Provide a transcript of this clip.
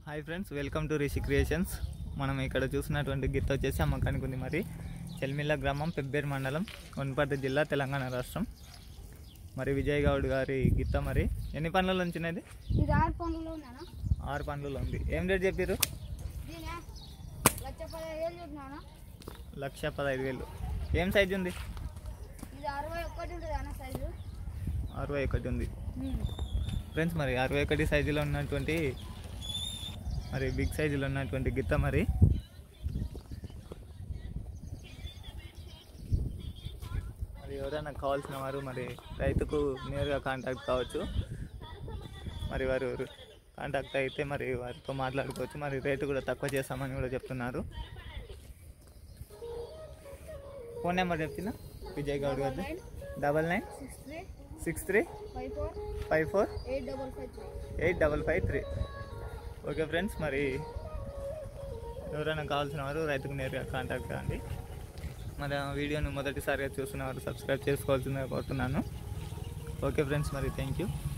hi friends welcome to Rishi creations మనం ఇక్కడ చూసినటువంటి గిత్త వచ్చేసి అమ్మకానికి ఉంది మరి చెల్మిల్ల గ్రామం పెబ్బేరు మండలం వనపర్తి జిల్లా తెలంగాణ రాష్ట్రం మరి విజయ్ గౌడ్ గారి గిత్త మరి ఎన్ని పనులలో ఉంచినది ఇది ఆరు పనులు ఉన్నానా ఆరు పనులలో ఉంది ఏం రేట్ చెప్పారు దీనే లక్ష పదహైదు వేలు చెప్పినానా లక్ష పదహైదు వేలు ఏం సైజు ఉంది ఇది అరవై ఒక్కటి ఉంటుంది అన్న సైజు అరవై ఒకటి ఉంది ఫ్రెండ్స్ మరి అరవై ఒకటి సైజులో ఉన్నటువంటి మరి బిగ్ సైజులో ఉన్నటువంటి గిత్త మరి మరి ఎవరైనా కావాల్సిన వారు మరి రైతుకు నేరుగా కాంటాక్ట్ కావచ్చు మరి వారు కాంటాక్ట్ అయితే మరి వారితో మాట్లాడుకోవచ్చు మరి రేటు కూడా తక్కువ చేస్తామని కూడా చెప్తున్నారు ఫోన్ నెంబర్ చెప్తున్నా విజయ్ గౌడ్ గారి double nine six three six three five four five four eight double five three eight double five three okay friends మరి ఎవరైనా కావాల్సిన వారు రైతుకు నేరుగా కాంటాక్ట్ కాండి మరి ఆ వీడియోను మొదటిసారిగా చూస్తున్న వారు సబ్స్క్రైబ్ చేసుకోవాల్సిందిగా కోరుతున్నాను ఓకే ఫ్రెండ్స్ మరి థ్యాంక్ యూ